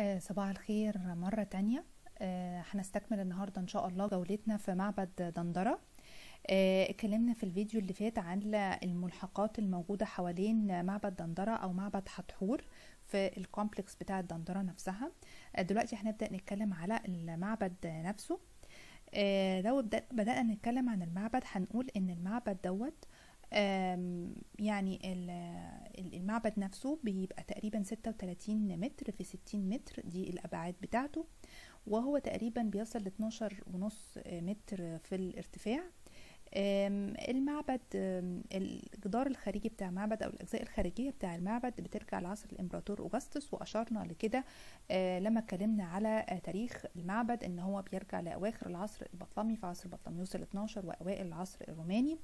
آه، صباح الخير مرة تانية آه، هنستكمل النهاردة إن شاء الله جولتنا في معبد دندرة آه، اتكلمنا في الفيديو اللي فات عن الملحقات الموجودة حوالين معبد دندرة أو معبد حتحور في الكومبلكس بتاع دندرة نفسها آه، دلوقتي هنبدأ نتكلم على المعبد نفسه آه، لو بدأ- بدأنا نتكلم عن المعبد هنقول إن المعبد دوت آم، يعني ال- ال- المعبد نفسه بيبقى تقريبا 36 متر في 60 متر دي الأبعاد بتاعته وهو تقريبا بيصل ل 12 ونص متر في الارتفاع آم، المعبد آم، الجدار الخارجي بتاع المعبد او الاجزاء الخارجيه بتاع المعبد بترجع لعصر الامبراطور اوغسطس واشرنا لكده آه، لما اتكلمنا على آه، تاريخ المعبد ان هو بيرجع لاواخر العصر البطلمي في عصر بطلميوس ال 12 واوائل العصر الروماني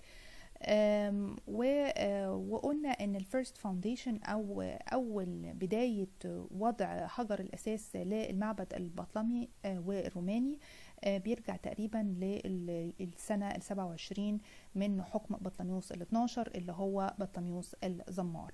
أم، و- آه، وقلنا ان الفيرست فاونديشن او اول بدايه وضع حجر الاساس للمعبد البطلمي آه، والروماني آه، بيرجع تقريبا للسنه ال 27 من حكم بطلميوس ال 12 اللي هو بطلميوس الزمار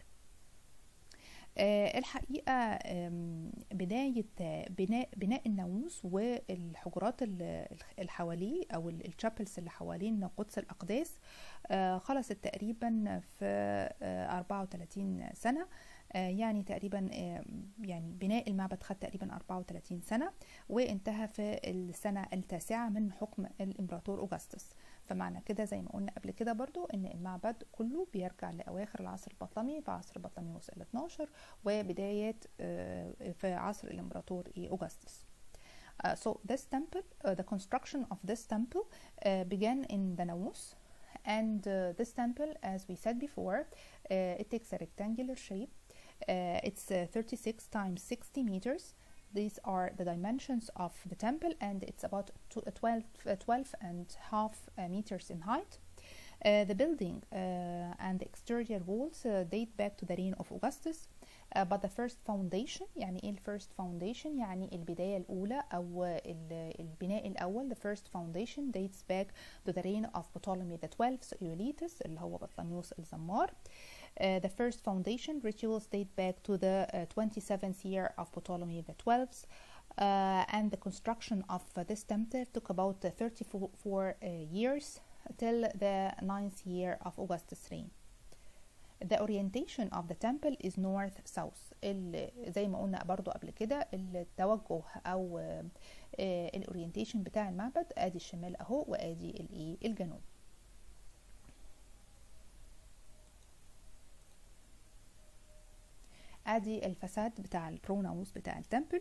آه، الحقيقة آم، بداية آه، بناء بناء الناموس والحجرات ال- اللي حواليه أو الشابلز اللي حوالين قدس الأقداس آه، خلصت تقريبا في آه، 34 سنة آه، يعني تقريبا آه، يعني بناء المعبد خد تقريبا 34 سنة وانتهى في السنة التاسعة من حكم الإمبراطور أوغسطس فمعنى كده زي ما قلنا قبل كده برضو ان المعبد كله بيرجع لأواخر العصر البطلمي في عصر بطلميوس ال 12 وبداية آه، في عصر الإمبراطور أوغسطس Uh, so this temple, uh, the construction of this temple uh, began in Danaus, and uh, this temple, as we said before, uh, it takes a rectangular shape. Uh, it's uh, 36 times 60 meters. These are the dimensions of the temple, and it's about tw- 12, uh, 12 and half uh, meters in height. Uh, the building uh, and the exterior walls uh, date back to the reign of Augustus. Uh, but the first foundation يعني ايه ال first foundation يعني البداية الأولى أو ال- البناء الأول the first foundation dates back to the reign of Ptolemy the 12th Euletus اللي هو بطلميوس الزمار Uh, the first foundation rituals date back to the uh, 27th year of Ptolemy the 12th uh, and the construction of uh, this temple took about uh, 34 uh, years till the ninth year of Augustus' reign. The orientation of the temple is north south ال- زي ما قلنا برضو قبل كده التوجه او الاورينتيشن بتاع المعبد ادي الشمال اهو وادي الايه الجنوب ادي الفساد بتاع البروناوس بتاع التمبل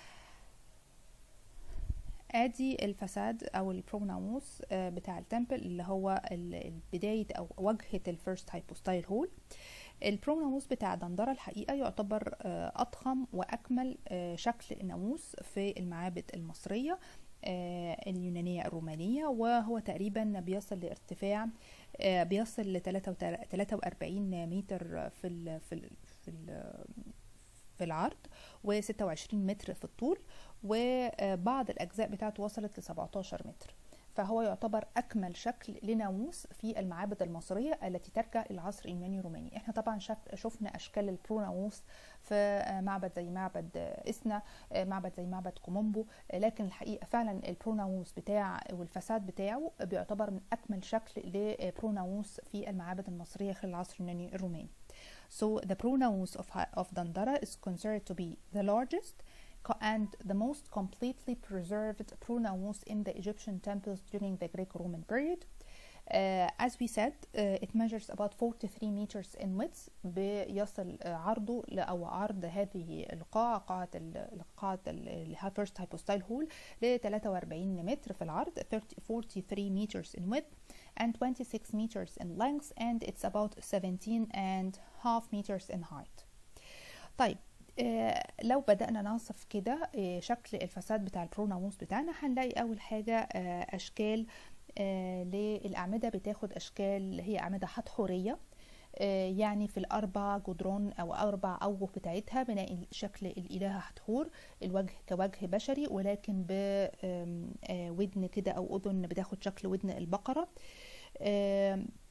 ادي الفساد او البروناوس آه، بتاع التمبل اللي هو ال- البداية او واجهة الفيرست هايبوستايل هول البروناوس بتاع دندرة الحقيقة يعتبر آه، أضخم وأكمل آه، شكل ناموس في المعابد المصرية آه، اليونانية الرومانية وهو تقريبا بيصل لارتفاع آه، بيصل ل 43 متر في ال في ال في ال في العرض و26 متر في الطول وبعض الأجزاء بتاعته وصلت ل 17 متر فهو يعتبر أكمل شكل لناموس في المعابد المصرية التي ترجع إلى العصر اليوناني الروماني احنا طبعا شف شفنا أشكال البروناموس في معبد زي معبد إسنا معبد زي معبد كومومبو لكن الحقيقة فعلا البروناموس بتاع والفساد بتاعه بيعتبر من أكمل شكل لبروناموس في المعابد المصرية خلال العصر اليوناني الروماني So the pronaos of, of Dandara is considered to be the largest co- and the most completely preserved pronaos in the Egyptian temples during the Greco-Roman period. Uh, as we said, uh, it measures about 43 meters in width بيصل uh, عرضه ل- أو عرض هذه القاعة قاعة ال- قاعة ال first hypostyle hall ل 43 متر في العرض 30 43 meters in width and 26 meters in length and it's about 17 and half meters in height. طيب آه لو بدأنا نوصف كده آه شكل الفساد بتاع البروناموس بتاعنا هنلاقي أول حاجة آه أشكال آه للأعمدة بتاخد أشكال هي أعمدة حتحورية آه يعني في الأربع جدران أو أربع أوجه بتاعتها بنلاقي شكل الإلهة حتحور الوجه كوجه بشري ولكن بودن كده أو أذن بتاخد شكل ودن البقرة آم،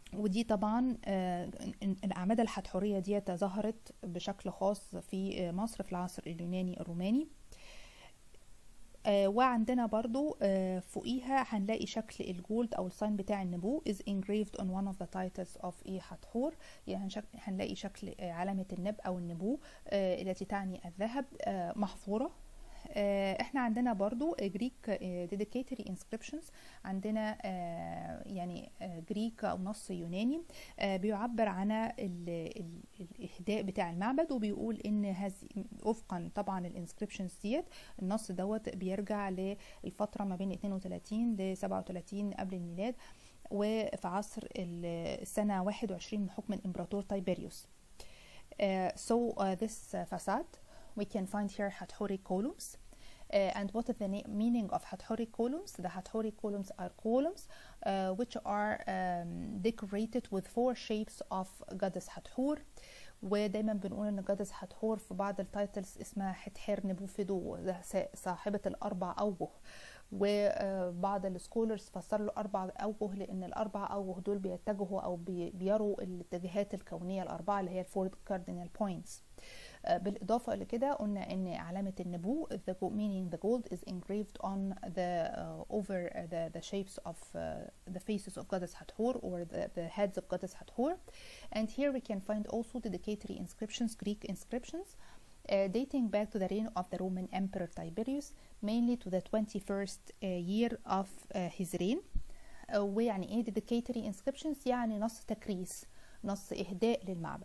ودي طبعا آه، الأعمدة الحتحورية دي ظهرت بشكل خاص في مصر في العصر اليوناني الروماني آه، وعندنا برضو آه، فوقيها هنلاقي شكل الجولد او الساين بتاع النبو is engraved on one of the titles of ايه حتحور يعني هنشك- هنلاقي شكل آه، علامة النب او النبو آه، التي تعني الذهب آه، محفورة آه، احنا عندنا برضو جريك dedicatory inscriptions عندنا آه، يعني جريك او نص يوناني آه، بيعبر عن ال- ال- الاهداء بتاع المعبد وبيقول ان هذه وفقا طبعا الانسكريبشنز ديت النص دوت بيرجع للفتره ما بين 32 ل 37 قبل الميلاد وفي عصر ال- السنه 21 من حكم الامبراطور تايبيريوس Uh, so uh, this uh, facade we can find here Hathori columns Uh, and what is the na- meaning of Hathori columns? The Hathori columns are columns uh, which are um, decorated with four shapes of goddess Hathor ودايما بنقول ان goddess Hathor في بعض التايتلز اسمها حتحر نبوفيدو ده سا- صاحبة الأربع أوجه وبعض السكولرز فسر له أربع أوجه لأن الأربع أوجه دول بيتجهوا أو بي- بيروا الاتجاهات الكونية الأربعة اللي هي الفور كاردينال بوينتس بالإضافة لكده قلنا إن علامة النبو the go- meaning the gold is engraved on the uh, over the, the shapes of uh, the faces of goddess Hathor or the, the heads of goddess Hathor and here we can find also dedicatory inscriptions Greek inscriptions uh, dating back to the reign of the Roman Emperor Tiberius mainly to the 21st uh, year of uh, his reign uh, ويعني ايه dedicatory inscriptions يعني نص تكريس نص إهداء للمعبد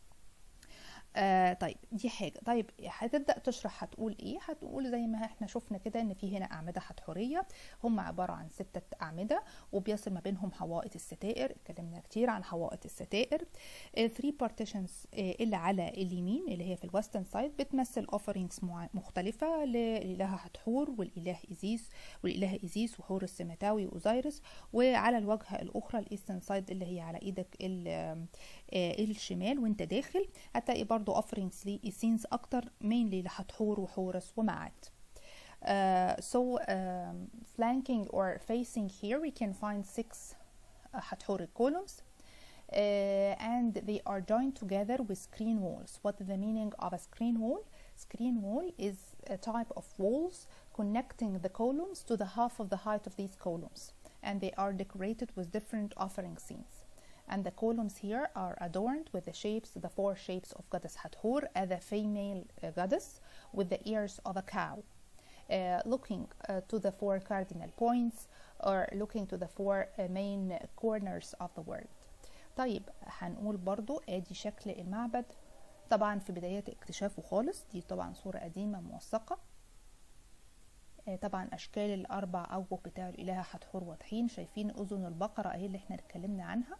آه طيب دي حاجة طيب هتبدأ تشرح هتقول ايه هتقول زي ما احنا شفنا كده ان في هنا أعمدة حتحورية هم عبارة عن ستة أعمدة وبيصل ما بينهم حوائط الستائر اتكلمنا كتير عن حوائط الستائر 3 partitions آه اللي على اليمين اللي هي في الويسترن سايد بتمثل offerings مع- مختلفة لإله حتحور والإله إيزيس والإله إيزيس وحور السمتاوي وأوزيرس وعلى الواجهة الأخرى الإيسترن سايد اللي هي على إيدك ال- آه، الشمال وانت داخل هتلاقي برضو offerings لسينز أكتر mainly لحتحور وحورس ومعاد Uh, so um, flanking or facing here we can find six uh, Hathoric columns uh, and they are joined together with screen walls. What is the meaning of a screen wall? Screen wall is a type of walls connecting the columns to the half of the height of these columns and they are decorated with different offering scenes. And the columns here are adorned with the shapes, the four shapes of goddess Hathor as a female uh, goddess with the ears of a cow. Uh, looking uh, to the four cardinal points or looking to the four uh, main corners of the world. طيب هنقول برضو ادي شكل المعبد طبعا في بدايات اكتشافه خالص دي طبعا صورة قديمة موثقة آه، طبعا اشكال الاربع اوجه بتاع الالهة حتحور واضحين شايفين اذن البقرة اهي اللي احنا اتكلمنا عنها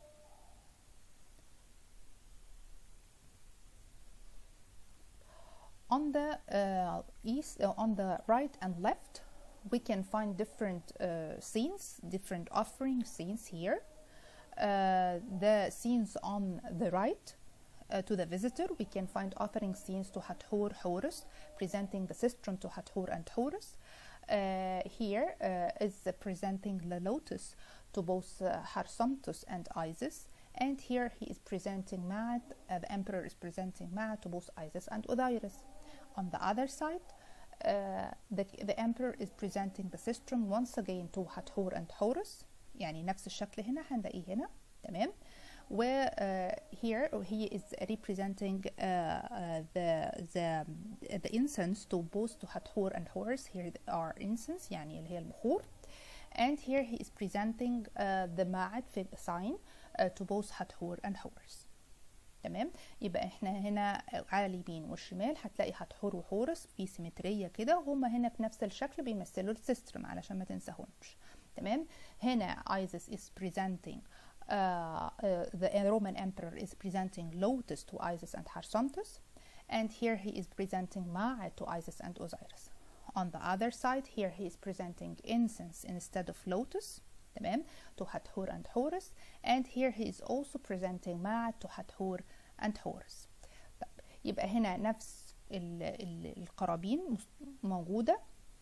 on the uh, east uh, on the right and left we can find different uh, scenes different offering scenes here uh, the scenes on the right uh, to the visitor we can find offering scenes to Hathor Horus presenting the sistrum to Hathor and Horus uh, here uh, is presenting the lotus to both uh, Harsamtus and Isis and here he is presenting Ma'at, uh, the emperor is presenting Ma'at to both Isis and Osiris. On the other side, uh, the, the emperor is presenting the sistrum once again to Hathor and Horus يعني نفس الشكل هنا هنلاقيه هنا تمام و uh, here he is representing uh, uh, the, the the incense to both to Hathor and Horus here are incense يعني اللي هي البخور and here he is presenting uh, the ma'at في sign uh, to both Hathor and Horus تمام يبقى احنا هنا على اليمين والشمال هتلاقي هتحور وحورس في سيمترية كده وهما هنا في نفس الشكل بيمثلوا السيسترم علشان ما تنساهمش تمام هنا ايزيس is presenting uh, uh, the Roman emperor is presenting lotus to Isis and Harsantus and here he is presenting Ma'at to Isis and Osiris on the other side here he is presenting incense instead of lotus تمام to Hathor and Horus and here he is also presenting Ma'at to Hathor and Horus طيب يبقى هنا نفس ال ال القرابين موجودة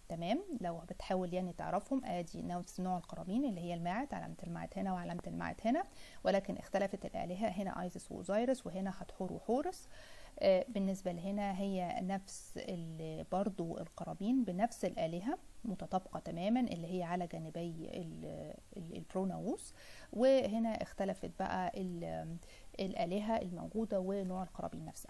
تمام لو بتحاول يعني تعرفهم ادي نفس نوع القرابين اللي هي الماعد علامة الماعد هنا وعلامة الماعد هنا ولكن اختلفت الآلهة هنا ايزس واوزيرس وهنا حتحور وحورس آه، بالنسبة لهنا هي نفس ال- برضو القرابين بنفس الآلهة متطابقة تماما اللي هي على جانبي ال- ال- البروناوس وهنا اختلفت بقى ال- الآلهة الموجودة ونوع القرابين نفسها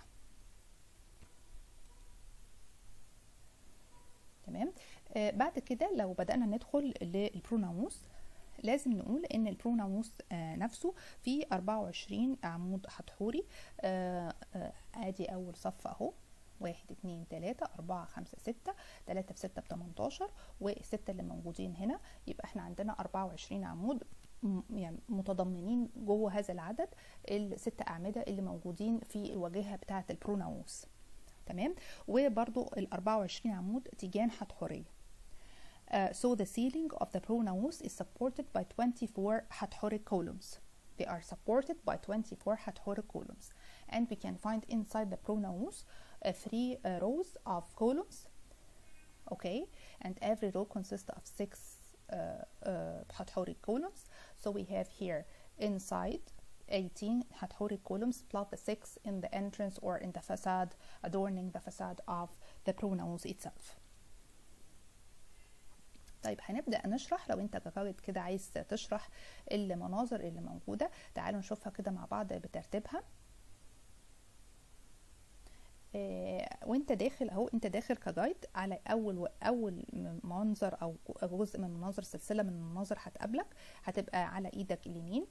تمام آه بعد كده لو بدأنا ندخل للبروناوس لازم نقول ان البروناوس آه نفسه فيه 24 عمود حتحوري آه آه ادي اول صف اهو واحد اتنين تلاتة أربعة خمسة ستة تلاتة في ستة بتمنتاشر والستة اللي موجودين هنا يبقى احنا عندنا أربعة وعشرين عمود م- يعني متضمنين جوه هذا العدد الست أعمدة اللي موجودين في الواجهة بتاعة البروناوس تمام وبرضو ال 24 عمود تيجان حتحورية Uh, so the ceiling of the pronaos is supported by 24 Hathoric columns. They are supported by 24 Hathoric columns. And we can find inside the pronaos uh, three uh, rows of columns. Okay, and every row consists of six uh, uh, Hathoric columns. So we have here inside 18 Hathoric columns plus the six in the entrance or in the facade adorning the facade of the pronaos itself. طيب هنبدأ نشرح لو انت كقائد كده عايز تشرح المناظر اللي موجودة تعالوا نشوفها كده مع بعض بترتيبها آه، وانت داخل اهو انت داخل كجايد على اول اول منظر او جزء من مناظر سلسله من المناظر هتقابلك هتبقى على ايدك اليمين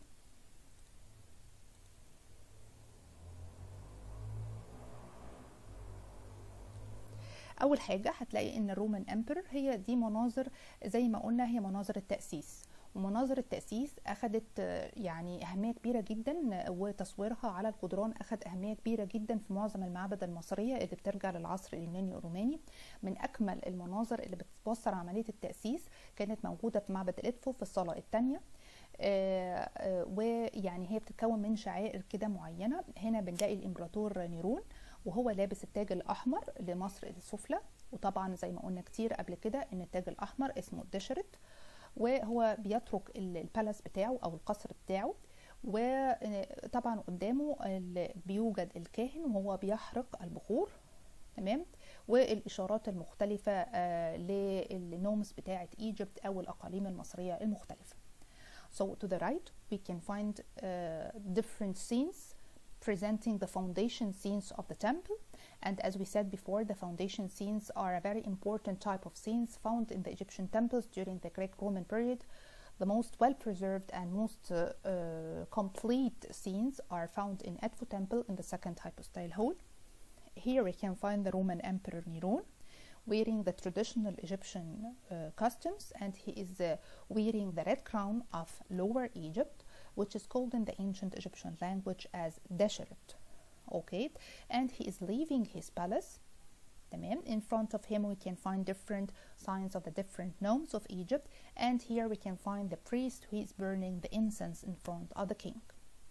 اول حاجه هتلاقي ان الرومان امبرور هي دي مناظر زي ما قلنا هي مناظر التاسيس ومناظر التأسيس أخدت آه، يعني أهمية كبيرة جدا وتصويرها على الجدران أخد أهمية كبيرة جدا في معظم المعابد المصرية اللي بترجع للعصر اليوناني الروماني من أكمل المناظر اللي بتفسر عملية التأسيس كانت موجودة في معبد إدفو في الصالة الثانية آه، آه، ويعني هي بتتكون من شعائر كده معينة هنا بنلاقي الإمبراطور نيرون وهو لابس التاج الأحمر لمصر السفلى وطبعا زي ما قلنا كتير قبل كده ان التاج الأحمر اسمه الدشرت وهو بيترك ال- البالاس بتاعه او القصر بتاعه وطبعا قدامه ال- بيوجد الكاهن وهو بيحرق البخور تمام والاشارات المختلفه آه، للنومس بتاعه ايجيبت او الاقاليم المصريه المختلفه So to the right we can find uh, different scenes presenting the foundation scenes of the temple and as we said before the foundation scenes are a very important type of scenes found in the Egyptian temples during the Greek-Roman period the most well preserved and most uh, uh, complete scenes are found in Edfu temple in the second hypostyle hall here we can find the Roman Emperor Neron wearing the traditional Egyptian uh, customs and he is uh, wearing the red crown of Lower Egypt which is called in the ancient Egyptian language as Desheret okay and he is leaving his palace تمام in front of him we can find different signs of the different nomes of Egypt and here we can find the priest who is burning the incense in front of the king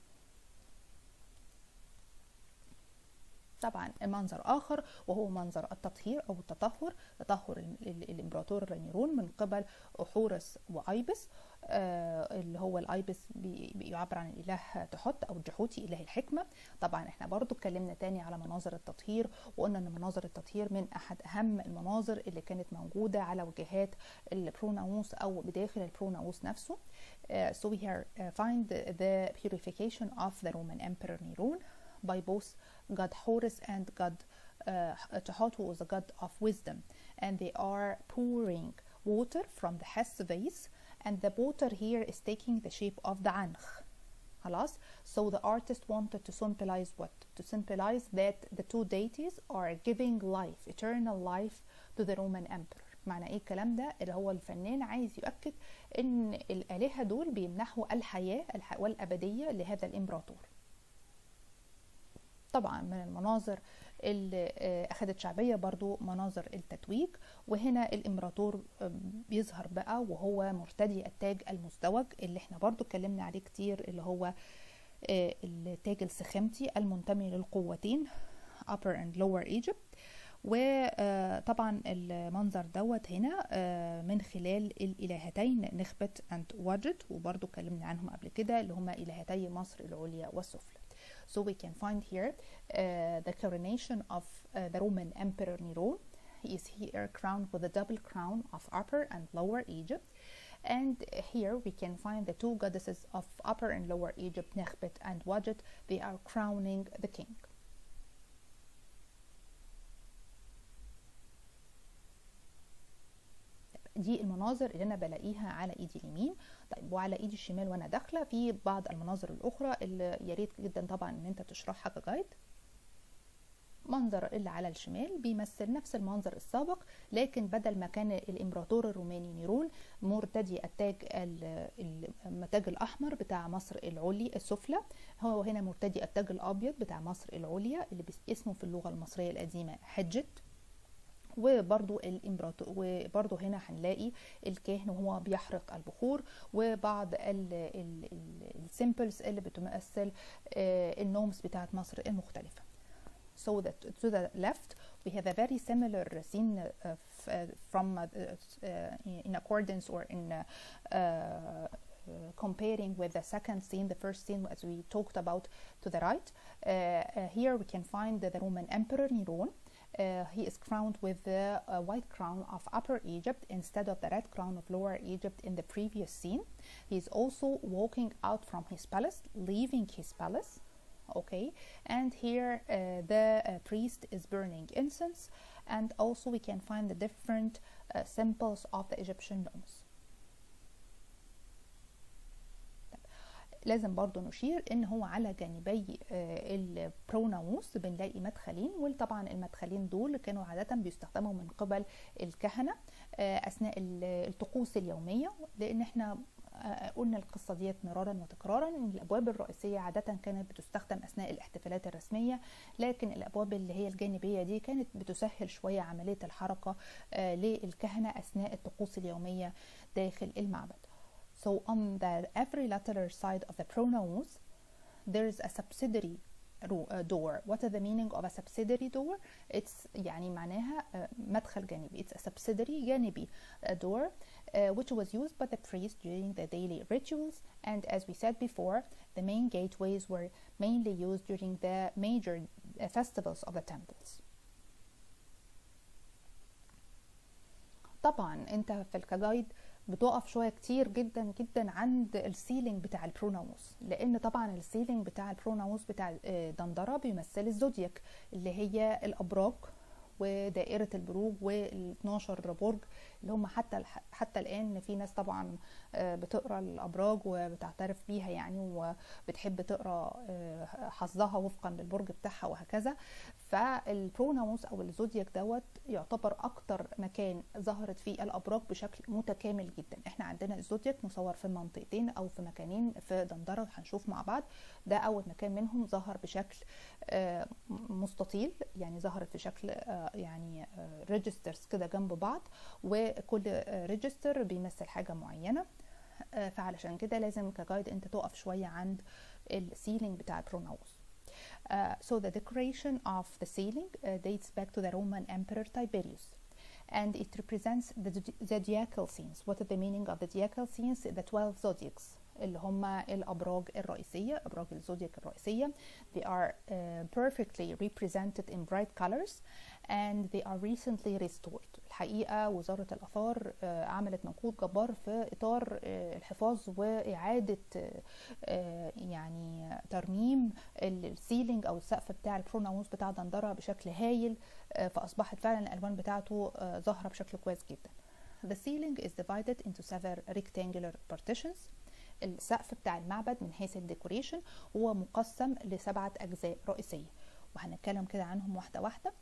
طبعا منظر اخر وهو منظر التطهير او التطهر تطهر ال- ال- الامبراطور نيرون من قبل حورس وايبس آه اللي هو الايبس بي- بيعبر عن الاله تحت او الجحوتي اله الحكمه طبعا احنا برضو اتكلمنا تاني على مناظر التطهير وقلنا ان مناظر التطهير من احد اهم المناظر اللي كانت موجوده على وجهات البروناوس او بداخل البروناوس نفسه uh, so we here uh, find the, the purification of the Roman Emperor Neron by both God Horus and God uh, Tehot, who was a god of wisdom, and they are pouring water from the Hess vase, and the water here is taking the shape of the Ankh. خلاص so the artist wanted to symbolize what to symbolize that the two deities are giving life eternal life to the Roman emperor معنى ايه الكلام ده اللي هو الفنان عايز يؤكد ان الالهه دول بيمنحوا الحياه الح- والابديه لهذا الامبراطور طبعا من المناظر اللي آه، اخذت شعبيه برضو مناظر التتويج وهنا الامبراطور آه، بيظهر بقى وهو مرتدي التاج المزدوج اللي احنا برضو اتكلمنا عليه كتير اللي هو آه، التاج السخامتي المنتمي للقوتين upper and lower Egypt وطبعا المنظر دوت هنا آه، من خلال الإلهتين نخبت and وجد وبرضو اتكلمنا عنهم قبل كده اللي هما إلهتي مصر العليا والسفلى So we can find here uh, the coronation of uh, the Roman Emperor Nero. He is here crowned with a double crown of Upper and Lower Egypt. And here we can find the two goddesses of Upper and Lower Egypt, Nekhbet and Wajet. They are crowning the king. دي المناظر اللي انا بلاقيها على ايدي اليمين طيب وعلى ايدي الشمال وانا داخله في بعض المناظر الاخرى اللي يا ريت جدا طبعا ان انت تشرحها كجايد منظر اللي على الشمال بيمثل نفس المنظر السابق لكن بدل ما كان الامبراطور الروماني نيرون مرتدي التاج التاج الاحمر بتاع مصر العليا السفلى هو هنا مرتدي التاج الابيض بتاع مصر العليا اللي اسمه في اللغه المصريه القديمه حجه وبرضو الامبراطور وبرضو هنا هنلاقي الكاهن وهو بيحرق البخور وبعض السيمبلز اللي بتمثل النومز بتاعت مصر المختلفه so that to the left we have a very similar scene uh, from uh, uh, in accordance or in comparing with the second scene, the first scene as we talked about to the right. here we can find the, the Roman Emperor Neron. Uh, he is crowned with the uh, white crown of Upper Egypt instead of the red crown of Lower Egypt in the previous scene. He is also walking out from his palace, leaving his palace. Okay, and here uh, the priest is burning incense, and also we can find the different symbols of the Egyptian nomes. لازم برضو نشير ان هو على جانبي البروناموس بنلاقي مدخلين وطبعا المدخلين دول كانوا عادة بيستخدموا من قبل الكهنة اثناء الطقوس اليومية لان احنا قلنا القصة ديت مرارا وتكرارا ان الابواب الرئيسية عادة كانت بتستخدم اثناء الاحتفالات الرسمية لكن الابواب اللي هي الجانبية دي كانت بتسهل شوية عملية الحركة للكهنة اثناء الطقوس اليومية داخل المعبد So on the every lateral side of the pronaos, there is a subsidiary door. What is the meaning of a subsidiary door? It's يعني معناها مدخل جانبي. It's a subsidiary جانبي door uh, which was used by the priest during the daily rituals. And as we said before, the main gateways were mainly used during the major uh, festivals of the temples. طبعا انت في الكجايد بتقف شويه كتير جدا جدا عند السيلينج بتاع البروناموس لان طبعا السيلينج بتاع البروناموس بتاع دندره بيمثل الزودياك اللي هي الابراج ودائره البروج وال12 برج اللي هم حتى حتى الان في ناس طبعا بتقرا الابراج وبتعترف بيها يعني وبتحب تقرا حظها وفقا للبرج بتاعها وهكذا فالبروناموس او الزودياك دوت يعتبر اكتر مكان ظهرت فيه الابراج بشكل متكامل جدا احنا عندنا الزودياك مصور في منطقتين او في مكانين في دندره هنشوف مع بعض ده اول مكان منهم ظهر بشكل مستطيل يعني ظهرت في شكل يعني ريجسترز كده جنب بعض وكل ريجستر بيمثل حاجه معينه فعلشان كده لازم كجايد انت تقف شويه عند السيلينج بتاع البروناوس Uh, so the decoration of the ceiling uh, dates back to the Roman Emperor Tiberius. And it represents the zodiacal scenes. What is the meaning of the zodiacal scenes? The 12 zodiacs. اللي هم الأبراج الرئيسية أبراج الزودياك الرئيسية they are uh, perfectly represented in bright colors and they are recently restored الحقيقة وزارة الآثار uh, عملت مجهود جبار في إطار uh, الحفاظ وإعادة يعني ترميم السيلينج أو السقف بتاع البروناوس بتاع دندرة بشكل هايل فأصبحت فعلا الألوان بتاعته ظاهرة بشكل كويس جدا The ceiling is divided into seven rectangular partitions السقف بتاع المعبد من حيث الديكوريشن هو مقسم لسبعة أجزاء رئيسية وهنتكلم كده عنهم واحدة واحدة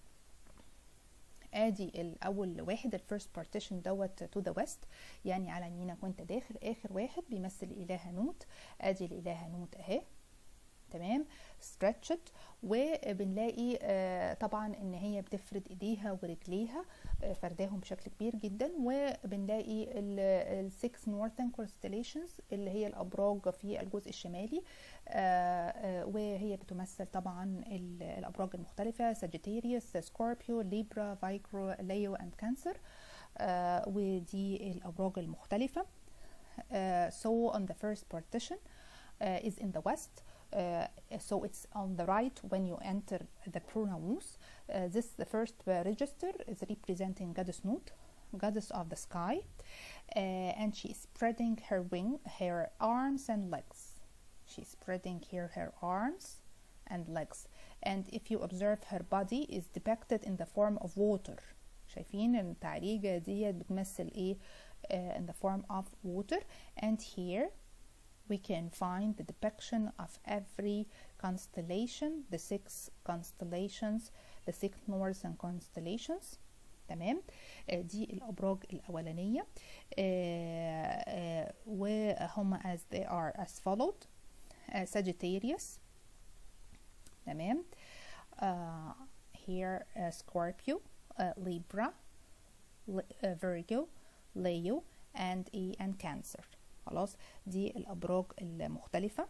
ادي الاول واحد الفيرست بارتيشن دوت تو ذا ويست يعني على يمينك وانت داخل اخر واحد بيمثل الاله نوت ادي الاله نوت اهي تمام stretched وبنلاقي آه، طبعا ان هي بتفرد ايديها ورجليها آه، فرداهم بشكل كبير جدا وبنلاقي السكس نورثern constellations اللي هي الابراج في الجزء الشمالي آه، آه، وهي بتمثل طبعا ال- الابراج المختلفه ساجيتيريوس سكوربيو ليبرا فايكرو ليو اند كانسر ودي الابراج المختلفه Uh, so on the first partition uh, is in the west. Uh, so it's on the right when you enter the pronaos. Uh, this the first uh, register is representing goddess Nut, goddess of the sky, uh, and she is spreading her wing, her arms and legs. She's spreading here her arms and legs. And if you observe her body is depicted in the form of water. شايفين التعريجة دي بتمثل ايه uh, in the form of water and here we can find the depiction of every constellation the six constellations the six northern constellations تمام آه، دي الابراج الاولانيه آه، آه، وهم as they are as followed آه، Sagittarius تمام آه، here uh, Scorpio uh, Libra Li- uh, Virgo Leo and E and Cancer خلاص دي الأبراج المختلفة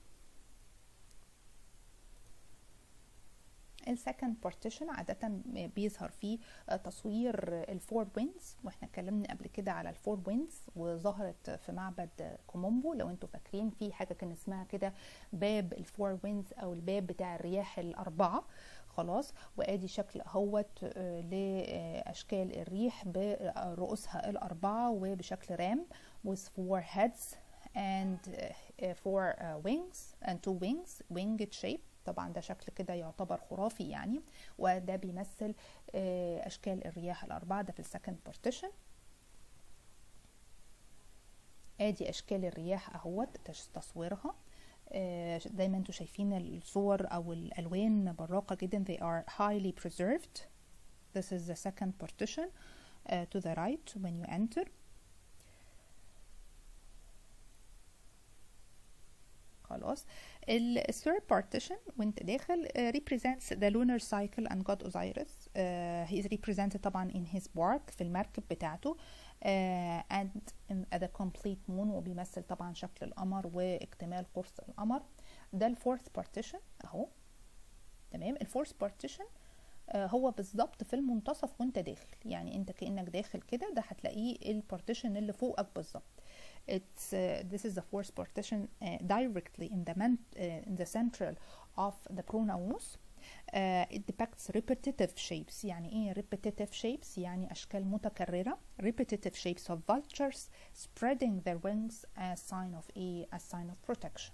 السكند بارتيشن عادة بيظهر فيه آه، تصوير الفور ويندز واحنا اتكلمنا قبل كده على الفور ويندز وظهرت في معبد كومومبو لو انتوا فاكرين في حاجة كان اسمها كده باب الفور ويندز او الباب بتاع الرياح الأربعة خلاص وادي شكل اهوت آه، لاشكال الريح برؤوسها الاربعه وبشكل رام with four heads and uh, four uh, wings and two wings winged shape طبعا ده شكل كده يعتبر خرافي يعني وده بيمثل آه، اشكال الرياح الاربعه ده في السكند بارتيشن ادي اشكال الرياح اهوت تش- تصويرها آه، دايما انتوا شايفين الصور او الالوان براقه جدا they are highly preserved this is the second partition uh, to the right when you enter خلاص ال third partition وانت داخل uh, represents the lunar cycle and god Osiris uh, he is represented طبعا in his bark في المركب بتاعته uh, and in, at a complete moon وبيمثل طبعا شكل القمر واكتمال قرص القمر ده الفورث partition اهو تمام الفورث partition آه، هو بالظبط في المنتصف وانت داخل يعني انت كانك داخل كده ده هتلاقيه البارتيشن اللي فوقك بالظبط it's uh, this is the fourth partition uh, directly in the man, uh, in the central of the pronaos uh, it depicts repetitive shapes يعني ايه repetitive shapes يعني اشكال متكرره repetitive shapes of vultures spreading their wings as sign of a as sign of protection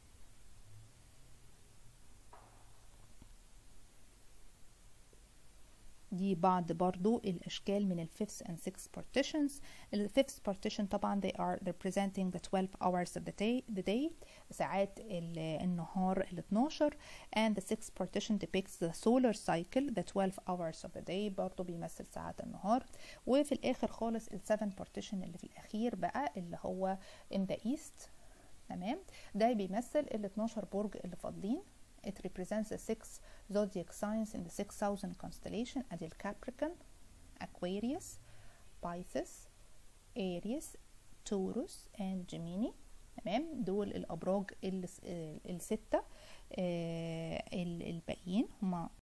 دي بعض برضو الأشكال من ال fifth and sixth partitions ال fifth partition طبعا they are representing the 12 hours of the day, the day ساعات ال- النهار ال 12 and the sixth partition depicts the solar cycle the 12 hours of the day برضو بيمثل ساعات النهار وفي الآخر خالص ال seven partition اللي في الأخير بقى اللي هو in the east تمام ده بيمثل ال 12 برج اللي فاضلين it represents the six zodiac signs in the 6000 constellation ادي الكابريكان Aquarius Pisces Aries Taurus and Gemini تمام دول الابراج الس- الستة آه، ال- الباقيين هما